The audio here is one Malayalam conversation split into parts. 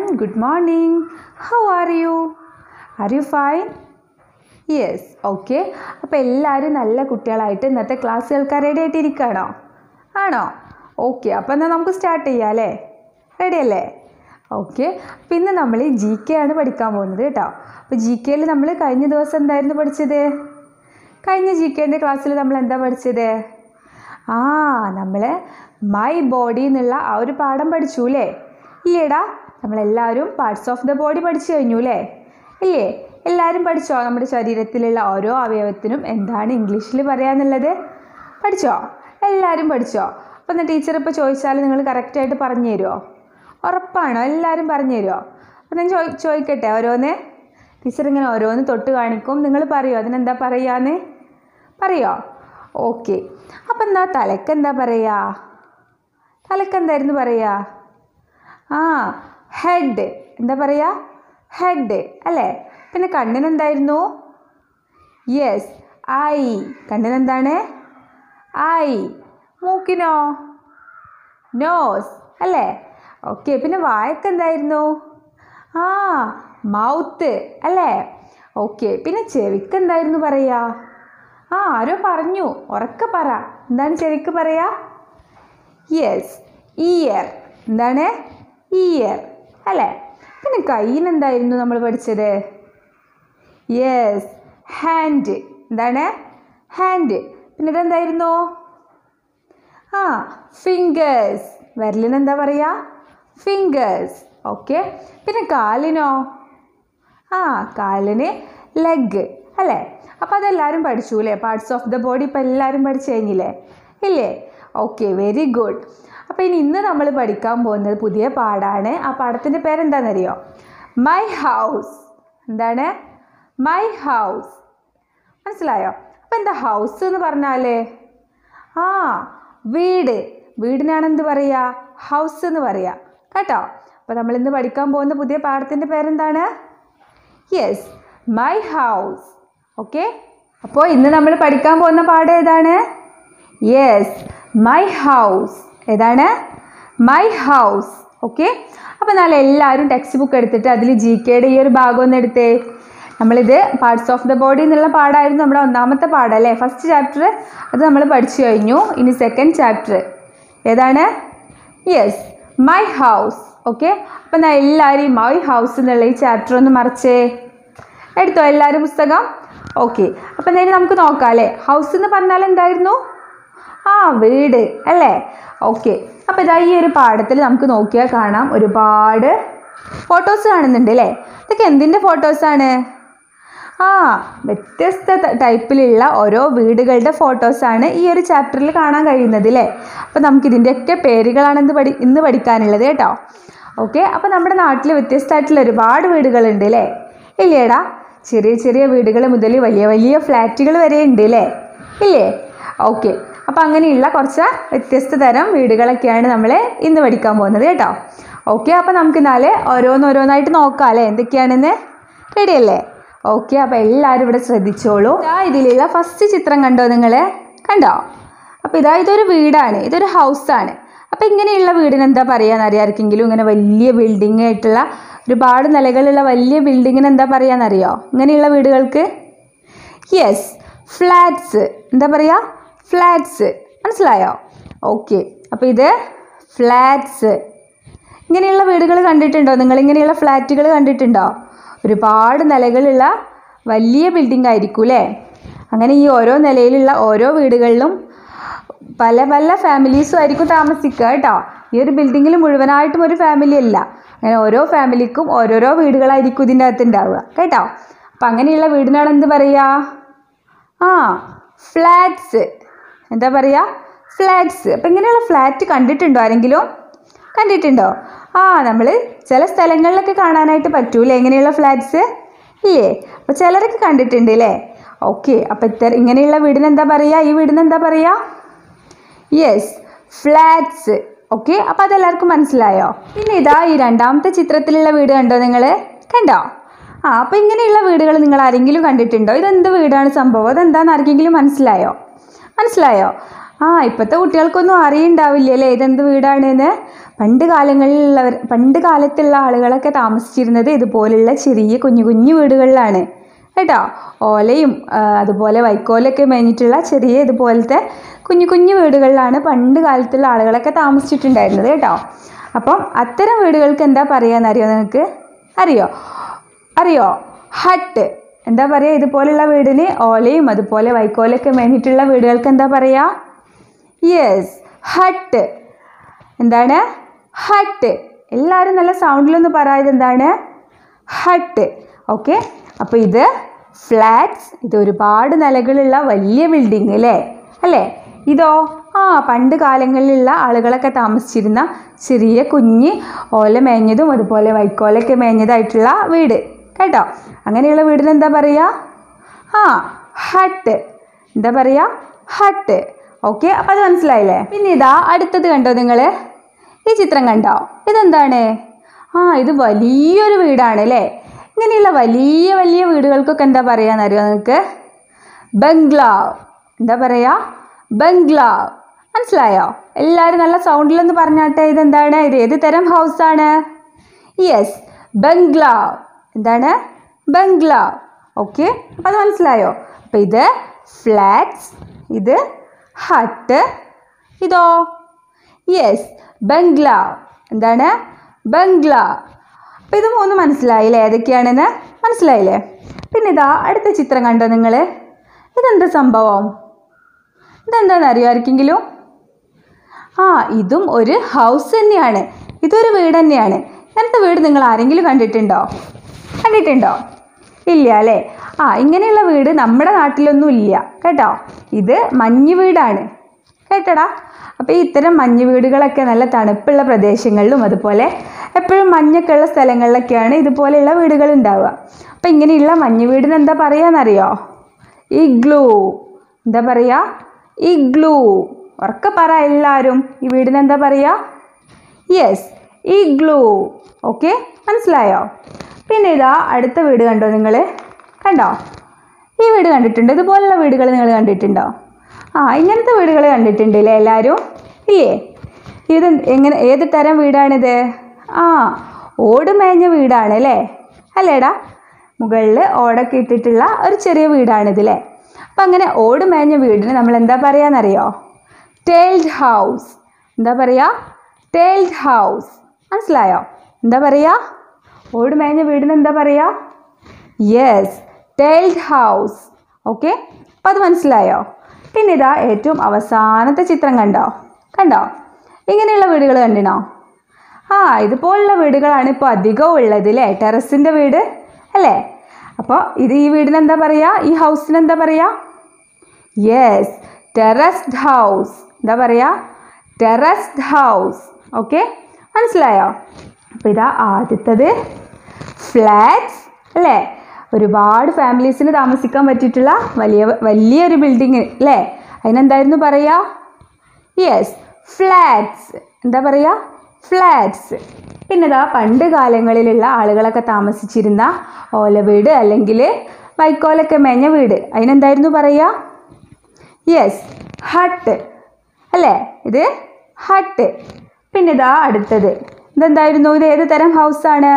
good morning how are you are you fine yes okay അപ്പോൾ എല്ലാവരും നല്ല കുട്ടികളായിട്ട് ഇന്നത്തെ ക്ലാസ് കേൾക്കാൻ റെഡി ആയിട്ട് ഇരിക്കുകയാണോ ആണോ ഓക്കെ അപ്പോൾ എന്നാൽ നമുക്ക് സ്റ്റാർട്ട് ചെയ്യാം അല്ലേ റെഡി അല്ലേ ഓക്കെ പിന്നെ നമ്മൾ ജി കെ ആണ് പഠിക്കാൻ പോകുന്നത് കേട്ടോ അപ്പോൾ ജി കെയിൽ നമ്മൾ കഴിഞ്ഞ ദിവസം എന്തായിരുന്നു പഠിച്ചത് കഴിഞ്ഞ ജി കെൻ്റെ ക്ലാസ്സിൽ നമ്മൾ എന്താ പഠിച്ചത് ആ നമ്മൾ മൈ ബോഡി എന്നുള്ള ആ ഒരു പാഠം പഠിച്ചു അല്ലേ ഇല്ലേടാ നമ്മളെല്ലാവരും പാർട്സ് ഓഫ് ദ ബോഡി പഠിച്ചു കഴിഞ്ഞു അല്ലേ ഇല്ലേ എല്ലാവരും പഠിച്ചോ നമ്മുടെ ശരീരത്തിലുള്ള ഓരോ അവയവത്തിനും എന്താണ് ഇംഗ്ലീഷിൽ പറയാന്നുള്ളത് പഠിച്ചോ എല്ലാവരും പഠിച്ചോ അപ്പം എന്നാൽ ടീച്ചർ ഇപ്പോൾ ചോദിച്ചാൽ നിങ്ങൾ കറക്റ്റായിട്ട് പറഞ്ഞു തരുമോ ഉറപ്പാണോ എല്ലാവരും പറഞ്ഞു തരുമോ അപ്പം ഞാൻ ചോദി ചോദിക്കട്ടെ ഓരോന്ന് ടീച്ചർ ഇങ്ങനെ ഓരോന്ന് തൊട്ട് കാണിക്കും നിങ്ങൾ പറയുമോ അതിനെന്താ പറയാന്ന് പറയോ ഓക്കെ അപ്പം എന്താ തലക്ക് എന്താ പറയുക തലക്ക് എന്തായിരുന്നു പറയുക ആ ഹെഡ് എന്താ പറയുക ഹെഡ് അല്ലേ പിന്നെ കണ്ണിനെന്തായിരുന്നു യെസ് ഐ കണ്ണിനെന്താണ് ഐ മൂക്കിനോ നോസ് അല്ലേ ഓക്കെ പിന്നെ വായക്ക് എന്തായിരുന്നു ആ മൗത്ത് അല്ലേ ഓക്കെ പിന്നെ ചെവിക്ക് എന്തായിരുന്നു പറയുക ആ ആരോ പറഞ്ഞു ഉറക്കെ പറ എന്താണ് ചെവിക്ക് പറയാ യെസ് ഇയർ എന്താണ് ഇയർ അല്ലേ പിന്നെ കയ്യിന് എന്തായിരുന്നു നമ്മൾ പഠിച്ചത് യെസ് ഹാൻഡ് എന്താണ് ഹാൻഡ് പിന്നെ ഇതെന്തായിരുന്നു ആ ഫിംഗേഴ്സ് വിരലിന് എന്താ പറയുക ഫിംഗേഴ്സ് ഓക്കെ പിന്നെ കാലിനോ ആ കാലിന് ലെഗ് അല്ലേ അപ്പോൾ അതെല്ലാവരും പഠിച്ചു അല്ലേ പാർട്സ് ഓഫ് ദ ബോഡി ഇപ്പോൾ എല്ലാവരും പഠിച്ചു കഴിഞ്ഞില്ലേ ഇല്ലേ ഓക്കെ വെരി ഗുഡ് അപ്പോൾ ഇനി ഇന്ന് നമ്മൾ പഠിക്കാൻ പോകുന്നത് പുതിയ പാഠാണ് ആ പാഠത്തിൻ്റെ പേരെന്താണെന്നറിയോ മൈ ഹൗസ് എന്താണ് മൈ ഹൗസ് മനസ്സിലായോ അപ്പോൾ എന്താ ഹൗസ് എന്ന് പറഞ്ഞാൽ ആ വീട് വീടിനാണ് എന്ത് പറയുക ഹൗസ് എന്ന് പറയുക കേട്ടോ അപ്പോൾ നമ്മൾ ഇന്ന് പഠിക്കാൻ പോകുന്ന പുതിയ പാഠത്തിൻ്റെ പേരെന്താണ് യെസ് മൈ ഹൗസ് ഓക്കെ അപ്പോൾ ഇന്ന് നമ്മൾ പഠിക്കാൻ പോകുന്ന പാഠം ഏതാണ് യെസ് മൈ ഹൗസ് ഏതാണ് മൈ ഹൗസ് ഓക്കെ അപ്പോൾ നാളെ എല്ലാവരും ടെക്സ്റ്റ് ബുക്ക് എടുത്തിട്ട് അതിൽ ജി കെയുടെ ഈ ഒരു ഭാഗം ഒന്ന് എടുത്തേ നമ്മളിത് പാർട്സ് ഓഫ് ദ ബോഡി എന്നുള്ള പാഠമായിരുന്നു നമ്മുടെ ഒന്നാമത്തെ പാഠം അല്ലേ ഫസ്റ്റ് ചാപ്റ്റർ അത് നമ്മൾ പഠിച്ചു കഴിഞ്ഞു ഇനി സെക്കൻഡ് ചാപ്റ്റർ ഏതാണ് യെസ് മൈ ഹൗസ് ഓക്കെ അപ്പം ഞാൻ എല്ലാവരും മൈ ഹൗസ് എന്നുള്ള ഈ ചാപ്റ്റർ ഒന്ന് മറിച്ചേ എടുത്തോ എല്ലാവരും പുസ്തകം ഓക്കെ അപ്പം എന്തായാലും നമുക്ക് നോക്കാം അല്ലേ ഹൗസ് എന്ന് പറഞ്ഞാൽ എന്തായിരുന്നു ആ വീട് അല്ലേ ഓക്കെ അപ്പോൾ ഇതാ ഈ ഒരു പാഠത്തിൽ നമുക്ക് നോക്കിയാൽ കാണാം ഒരുപാട് ഫോട്ടോസ് കാണുന്നുണ്ട് അല്ലേ ഇതൊക്കെ എന്തിൻ്റെ ഫോട്ടോസാണ് ആ വ്യത്യസ്ത ത- ടൈപ്പിലുള്ള ഓരോ വീടുകളുടെ ഫോട്ടോസാണ് ഈ ഒരു ചാപ്റ്ററിൽ കാണാൻ കഴിയുന്നത് അല്ലേ അപ്പോൾ നമുക്ക് ഇതിൻ്റെയൊക്കെ പേരുകളാണ് ഇന്ന് പഠി ഇന്ന് പഠിക്കാനുള്ളത് കേട്ടോ ഓക്കെ അപ്പോൾ നമ്മുടെ നാട്ടിൽ വ്യത്യസ്തമായിട്ടുള്ള ഒരുപാട് വീടുകളുണ്ട് അല്ലേ ഇല്ലേടാ ചെറിയ ചെറിയ വീടുകൾ മുതൽ വലിയ വലിയ ഫ്ലാറ്റുകൾ വരെ ഉണ്ട് അല്ലേ ഇല്ലേ ഓക്കെ അപ്പോൾ അങ്ങനെയുള്ള കുറച്ച് വ്യത്യസ്ത തരം വീടുകളൊക്കെയാണ് നമ്മൾ ഇന്ന് പഠിക്കാൻ പോകുന്നത് കേട്ടോ ഓക്കെ അപ്പോൾ നമുക്ക് നാളെ ഓരോന്നോരോന്നായിട്ട് നോക്കാം അല്ലേ എന്തൊക്കെയാണെന്ന് റെഡി അല്ലേ ഓക്കെ അപ്പോൾ എല്ലാവരും ഇവിടെ ശ്രദ്ധിച്ചോളൂ ഇതാ ഇതിലുള്ള ഫസ്റ്റ് ചിത്രം കണ്ടോ നിങ്ങൾ കണ്ടോ അപ്പോൾ ഇതാ ഇതൊരു വീടാണ് ഇതൊരു ഹൗസാണ് അപ്പോൾ ഇങ്ങനെയുള്ള വീടിന് എന്താ പറയുക അറിയാർക്കെങ്കിലും ഇങ്ങനെ വലിയ ബിൽഡിംഗ് ആയിട്ടുള്ള ഒരുപാട് നിലകളുള്ള വലിയ ബിൽഡിങ്ങിന് എന്താ പറയുകയെന്നറിയോ ഇങ്ങനെയുള്ള വീടുകൾക്ക് യെസ് ഫ്ലാറ്റ്സ് എന്താ പറയുക ഫ്ലാറ്റ്സ് മനസ്സിലായോ ഓക്കെ അപ്പോൾ ഇത് ഫ്ലാറ്റ്സ് ഇങ്ങനെയുള്ള വീടുകൾ കണ്ടിട്ടുണ്ടോ നിങ്ങൾ ഇങ്ങനെയുള്ള ഫ്ലാറ്റുകൾ കണ്ടിട്ടുണ്ടോ ഒരുപാട് നിലകളുള്ള വലിയ ബിൽഡിംഗ് ആയിരിക്കും അല്ലേ അങ്ങനെ ഈ ഓരോ നിലയിലുള്ള ഓരോ വീടുകളിലും പല പല ഫാമിലീസും ആയിരിക്കും താമസിക്കുക കേട്ടോ ഈ ഒരു ബിൽഡിങ്ങിൽ മുഴുവനായിട്ടും ഒരു ഫാമിലി അല്ല അങ്ങനെ ഓരോ ഫാമിലിക്കും ഓരോരോ വീടുകളായിരിക്കും ഇതിൻ്റെ അകത്ത് ഉണ്ടാവുക കേട്ടോ അപ്പം അങ്ങനെയുള്ള വീടിനാണ് എന്ത് പറയുക ആ ഫ്ലാറ്റ്സ് എന്താ പറയുക ഫ്ലാറ്റ്സ് അപ്പം ഇങ്ങനെയുള്ള ഫ്ലാറ്റ് കണ്ടിട്ടുണ്ടോ ആരെങ്കിലും കണ്ടിട്ടുണ്ടോ ആ നമ്മൾ ചില സ്ഥലങ്ങളിലൊക്കെ കാണാനായിട്ട് പറ്റൂലേ ഇങ്ങനെയുള്ള ഫ്ലാറ്റ്സ് ഇല്ലേ അപ്പോൾ ചിലരൊക്കെ കണ്ടിട്ടുണ്ട് അല്ലേ ഓക്കെ അപ്പോൾ ഇത്തര ഇങ്ങനെയുള്ള വീടിന് എന്താ പറയുക ഈ വീടിന് എന്താ പറയുക യെസ് ഫ്ലാറ്റ്സ് ഓക്കെ അപ്പോൾ അതെല്ലാവർക്കും മനസ്സിലായോ പിന്നെ ഇതാ ഈ രണ്ടാമത്തെ ചിത്രത്തിലുള്ള വീട് കണ്ടോ നിങ്ങൾ കണ്ടോ ആ അപ്പോൾ ഇങ്ങനെയുള്ള വീടുകൾ നിങ്ങൾ ആരെങ്കിലും കണ്ടിട്ടുണ്ടോ ഇതെന്ത് വീടാണ് സംഭവം അതെന്താണെന്ന് ആർക്കെങ്കിലും മനസ്സിലായോ മനസ്സിലായോ ആ ഇപ്പോഴത്തെ കുട്ടികൾക്കൊന്നും അറിയണ്ടാവില്ല അല്ലേ ഇതെന്ത് വീടാണെന്ന് പണ്ട് കാലങ്ങളിലുള്ളവർ പണ്ട് കാലത്തുള്ള ആളുകളൊക്കെ താമസിച്ചിരുന്നത് ഇതുപോലുള്ള ചെറിയ കുഞ്ഞു കുഞ്ഞു വീടുകളിലാണ് കേട്ടോ ഓലയും ആ, അതുപോലെ വൈക്കോലൊക്കെ മേഞ്ഞിട്ടുള്ള ചെറിയ ഇതുപോലത്തെ കുഞ്ഞു കുഞ്ഞു വീടുകളിലാണ് പണ്ട് കാലത്തുള്ള ആളുകളൊക്കെ താമസിച്ചിട്ടുണ്ടായിരുന്നത് കേട്ടോ അപ്പം അത്തരം വീടുകൾക്ക് എന്താ പറയുകയെന്നറിയോ നിങ്ങൾക്ക് അറിയോ അറിയോ ഹട്ട് എന്താ പറയുക ഇതുപോലുള്ള വീടിന് ഓലയും അതുപോലെ വൈക്കോലൊക്കെ മേഞ്ഞിട്ടുള്ള വീടുകൾക്ക് എന്താ പറയുക യെസ് ഹട്ട് എന്താണ് ഹട്ട് എല്ലാവരും നല്ല സൗണ്ടിലൊന്ന് പറയാത് എന്താണ് ഹട്ട് ഓക്കെ അപ്പോൾ ഇത് ഫ്ലാറ്റ്സ് ഇത് ഒരുപാട് നിലകളുള്ള വലിയ ബിൽഡിംഗ് അല്ലേ അല്ലേ ഇതോ ആ പണ്ട് കാലങ്ങളിലുള്ള ആളുകളൊക്കെ താമസിച്ചിരുന്ന ചെറിയ കുഞ്ഞ് ഓല മേഞ്ഞതും അതുപോലെ വൈക്കോലൊക്കെ മേഞ്ഞതായിട്ടുള്ള വീട് കേട്ടോ അങ്ങനെയുള്ള വീടിന് എന്താ പറയുക ആ ഹട്ട് എന്താ പറയുക ഹട്ട് ഓക്കെ അപ്പം അത് മനസ്സിലായില്ലേ പിന്നെ ഇതാ അടുത്തത് കണ്ടോ നിങ്ങൾ ഈ ചിത്രം കണ്ടോ ഇതെന്താണ് ആ ഇത് വലിയൊരു വീടാണ് അല്ലേ ഇങ്ങനെയുള്ള വലിയ വലിയ വീടുകൾക്കൊക്കെ എന്താ പറയാന്നറിയോ നിങ്ങൾക്ക് ബംഗ്ലാവ് എന്താ പറയുക ബംഗ്ലാവ് മനസ്സിലായോ എല്ലാവരും നല്ല സൗണ്ടിലൊന്ന് പറഞ്ഞാട്ടെ ഇതെന്താണ് ഇത് ഏത് തരം ഹൗസാണ് യെസ് ബംഗ്ലാവ് എന്താണ് ബംഗ്ലാവ് ഓക്കെ അപ്പോൾ അത് മനസ്സിലായോ അപ്പോൾ ഇത് ഫ്ലാറ്റ്സ് ഇത് ഹട്ട് ഇതോ യെസ് ബംഗ്ലാവ് എന്താണ് ബംഗ്ലാവ് അപ്പോൾ ഇത് മൂന്ന് മനസ്സിലായില്ലേ ഏതൊക്കെയാണെന്ന് മനസ്സിലായില്ലേ പിന്നെ ഇതാ അടുത്ത ചിത്രം കണ്ടോ നിങ്ങൾ ഇതെന്താ സംഭവം ഇതെന്താണെന്ന് അറിയോ ആർക്കെങ്കിലും ആ ഇതും ഒരു ഹൗസ് തന്നെയാണ് ഇതൊരു വീട് തന്നെയാണ് ഇങ്ങനത്തെ വീട് നിങ്ങൾ ആരെങ്കിലും കണ്ടിട്ടുണ്ടോ കണ്ടിട്ടുണ്ടോ ഇല്ല അല്ലേ ആ ഇങ്ങനെയുള്ള വീട് നമ്മുടെ നാട്ടിലൊന്നും ഇല്ല കേട്ടോ ഇത് മഞ്ഞ് വീടാണ് കേട്ടടാ അപ്പോൾ ഈ ഇത്തരം മഞ്ഞ് വീടുകളൊക്കെ നല്ല തണുപ്പുള്ള പ്രദേശങ്ങളിലും അതുപോലെ എപ്പോഴും മഞ്ഞൊക്കെ ഉള്ള സ്ഥലങ്ങളിലൊക്കെയാണ് ഇതുപോലെയുള്ള വീടുകൾ ഉണ്ടാവുക അപ്പോൾ ഇങ്ങനെയുള്ള മഞ്ഞ് വീടിന് എന്താ പറയുകയെന്നറിയോ ഇഗ്ലൂ എന്താ പറയുക ഇഗ്ലൂ ഉറക്കെ പറ എല്ലാവരും ഈ വീടിന് എന്താ പറയുക യെസ് ഇഗ്ലൂ ഓക്കെ മനസ്സിലായോ പിന്നെ ഇതാ അടുത്ത വീട് കണ്ടോ നിങ്ങൾ കണ്ടോ ഈ വീട് കണ്ടിട്ടുണ്ടോ ഇതുപോലുള്ള വീടുകൾ നിങ്ങൾ കണ്ടിട്ടുണ്ടോ ആ ഇങ്ങനത്തെ വീടുകൾ കണ്ടിട്ടുണ്ട് അല്ലേ എല്ലാവരും ഇല്ലേ ഇത് എങ്ങനെ ഏത് തരം വീടാണിത് ആ ഓട് മേഞ്ഞ വീടാണ് അല്ലേ അല്ലേടാ മുകളിൽ ഓടൊക്കെ ഇട്ടിട്ടുള്ള ഒരു ചെറിയ വീടാണിത് അല്ലേ അപ്പം അങ്ങനെ ഓട് മേഞ്ഞ വീടിന് നമ്മൾ എന്താ പറയാന്നറിയോ ടേൽഡ് ഹൗസ് എന്താ പറയുക ടേൽഡ് ഹൗസ് മനസ്സിലായോ എന്താ പറയുക ഓട് മേഞ്ഞ വീടിന് എന്താ പറയുക യെസ് ടേൽഡ് ഹൗസ് ഓക്കെ അപ്പോൾ അത് മനസ്സിലായോ പിന്നെ ഇതാ ഏറ്റവും അവസാനത്തെ ചിത്രം കണ്ടോ കണ്ടോ ഇങ്ങനെയുള്ള വീടുകൾ കണ്ടിനോ ആ ഇതുപോലുള്ള വീടുകളാണ് ഇപ്പോൾ അധികവും ഉള്ളത് അല്ലേ ടെറസിൻ്റെ വീട് അല്ലേ അപ്പോൾ ഇത് ഈ വീടിന് എന്താ പറയുക ഈ ഹൗസിന് എന്താ പറയുക യെസ് ടെറസ്ഡ് ഹൗസ് എന്താ പറയുക ടെറസ്ഡ് ഹൗസ് ഓക്കെ മനസ്സിലായോ അപ്പോൾ ഇതാ ആദ്യത്തത് ഫ്ലാറ്റ്സ് അല്ലേ ഒരുപാട് ഫാമിലീസിന് താമസിക്കാൻ പറ്റിയിട്ടുള്ള വലിയ വലിയൊരു ബിൽഡിങ് അല്ലേ അതിനെന്തായിരുന്നു പറയുക യെസ് ഫ്ലാറ്റ്സ് എന്താ പറയുക ഫ്ലാറ്റ്സ് പിന്നെ ഇതാ പണ്ട് കാലങ്ങളിലുള്ള ആളുകളൊക്കെ താമസിച്ചിരുന്ന ഓല വീട് അല്ലെങ്കിൽ വൈക്കോലൊക്കെ മേഞ്ഞ വീട് അതിനെന്തായിരുന്നു പറയുക യെസ് ഹട്ട് അല്ലേ ഇത് ഹട്ട് പിന്നെ ഇതാ അടുത്തത് ഇതെന്തായിരുന്നു ഇത് ഏത് തരം ഹൗസാണ്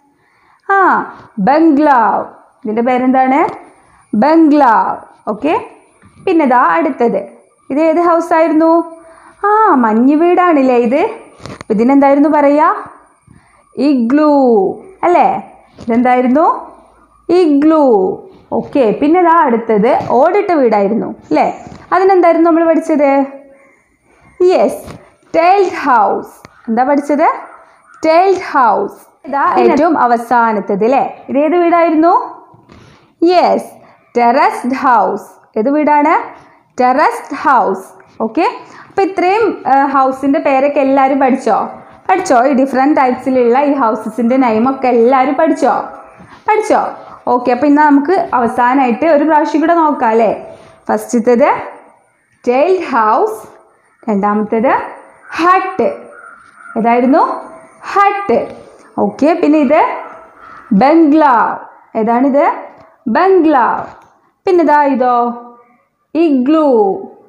ആ ബംഗ്ലാവ് ഇതിൻ്റെ പേരെന്താണ് ബംഗ്ലാവ് ഓക്കെ പിന്നെ ഇതാ അടുത്തത് ഇത് ഏത് ഹൗസായിരുന്നു ആ മഞ്ഞ് വീടാണല്ലേ ഇത് അപ്പോൾ ഇതിനെന്തായിരുന്നു പറയുക ഇഗ്ലൂ അല്ലേ ഇതെന്തായിരുന്നു ഇഗ്ലൂ ഓക്കെ പിന്നെ ഇതാ അടുത്തത് ഓടിട്ട വീടായിരുന്നു അല്ലേ അതിനെന്തായിരുന്നു നമ്മൾ പഠിച്ചത് യെസ് ടൈൽഡ് ഹൗസ് എന്താ പഠിച്ചത് ടൈൽഡ് ഹൗസ് ഇതാ ഏറ്റവും അവസാനത്തത് അല്ലേ ഇത് ഏത് വീടായിരുന്നു യെസ് ടെറസ്ഡ് ഹൗസ് ഏത് വീടാണ് ടെറസ്ഡ് ഹൗസ് ഓക്കെ അപ്പോൾ ഇത്രയും ഹൗസിൻ്റെ പേരൊക്കെ എല്ലാവരും പഠിച്ചോ പഠിച്ചോ ഈ ഡിഫറെൻറ്റ് ടൈപ്സിലുള്ള ഈ ഹൗസസിൻ്റെ നെയിമൊക്കെ എല്ലാവരും പഠിച്ചോ പഠിച്ചോ ഓക്കെ അപ്പോൾ ഇന്ന് നമുക്ക് അവസാനമായിട്ട് ഒരു പ്രാവശ്യം കൂടെ നോക്കാം അല്ലേ ഫസ്റ്റത്തത് ടൈൽഡ് ഹൗസ് രണ്ടാമത്തേത് ഹട്ട് ഏതായിരുന്നു ഹട്ട് ഓക്കെ പിന്നെ ഇത് ബംഗ്ലാവ് ഏതാണിത് ബംഗ്ലാവ് പിന്നെ ഇതാ ഇതോ ഇഗ്ലൂ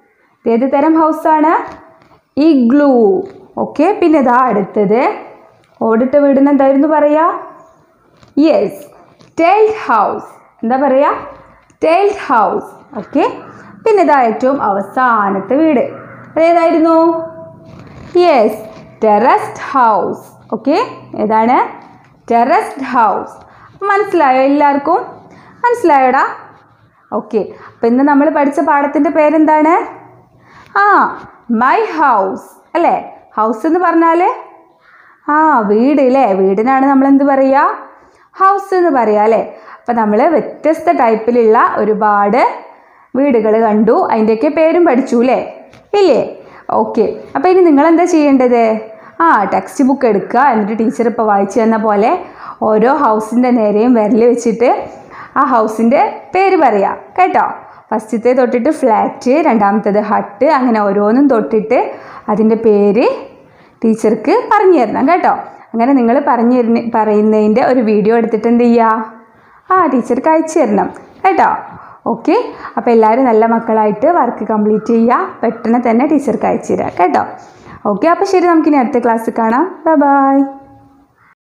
ഏത് തരം ഹൗസാണ് ഇഗ്ലൂ ഓക്കെ പിന്നെ ഇതാ അടുത്തത് ഓടിട്ട വീടിന് എന്തായിരുന്നു പറയാ യെസ് ടെയിൽഡ് ഹൗസ് എന്താ പറയാ ടെയിൽഡ് ഹൗസ് ഓക്കെ പിന്നെ ഇതാ ഏറ്റവും അവസാനത്തെ വീട് അതേതായിരുന്നു യെസ് ടെറസ്ഡ് ഹൗസ് ഓക്കെ ഏതാണ് ടെറസ്ഡ് ഹൗസ് മനസ്സിലായോ എല്ലാവർക്കും മനസ്സിലായോടാ ഓക്കെ അപ്പം ഇന്ന് നമ്മൾ പഠിച്ച പാഠത്തിൻ്റെ പേരെന്താണ് ആ മൈ ഹൗസ് അല്ലേ ഹൗസ് എന്ന് പറഞ്ഞാൽ ആ വീട് അല്ലേ വീടിനാണ് നമ്മൾ എന്ത് പറയുക ഹൗസ് എന്ന് പറയുക അല്ലേ അപ്പം നമ്മൾ വ്യത്യസ്ത ടൈപ്പിലുള്ള ഒരുപാട് വീടുകൾ കണ്ടു അതിൻ്റെയൊക്കെ പേരും പഠിച്ചു അല്ലേ ഇല്ലേ ഓക്കെ അപ്പോൾ ഇനി നിങ്ങൾ എന്താ ചെയ്യേണ്ടത് ആ ടെക്സ്റ്റ് ബുക്ക് എടുക്കുക എന്നിട്ട് ടീച്ചർ ഇപ്പോൾ വായിച്ചു തന്ന പോലെ ഓരോ ഹൗസിൻ്റെ നേരെയും വിരൽ വെച്ചിട്ട് ആ ഹൗസിൻ്റെ പേര് പറയാം കേട്ടോ ഫസ്റ്റത്തെ തൊട്ടിട്ട് ഫ്ലാറ്റ് രണ്ടാമത്തേത് ഹട്ട് അങ്ങനെ ഓരോന്നും തൊട്ടിട്ട് അതിൻ്റെ പേര് ടീച്ചർക്ക് പറഞ്ഞു തരണം കേട്ടോ അങ്ങനെ നിങ്ങൾ പറഞ്ഞു തരുന്ന പറയുന്നതിൻ്റെ ഒരു വീഡിയോ എടുത്തിട്ട് എന്ത് ചെയ്യുക ആ ടീച്ചർക്ക് അയച്ചു തരണം കേട്ടോ ഓക്കെ അപ്പോൾ എല്ലാവരും നല്ല മക്കളായിട്ട് വർക്ക് കംപ്ലീറ്റ് ചെയ്യുക പെട്ടെന്ന് തന്നെ ടീച്ചർക്ക് അയച്ചു തരാം കേട്ടോ ഓക്കെ അപ്പോൾ ശരി നമുക്കിനി അടുത്ത ക്ലാസ്സിൽ കാണാം ബൈ ബൈ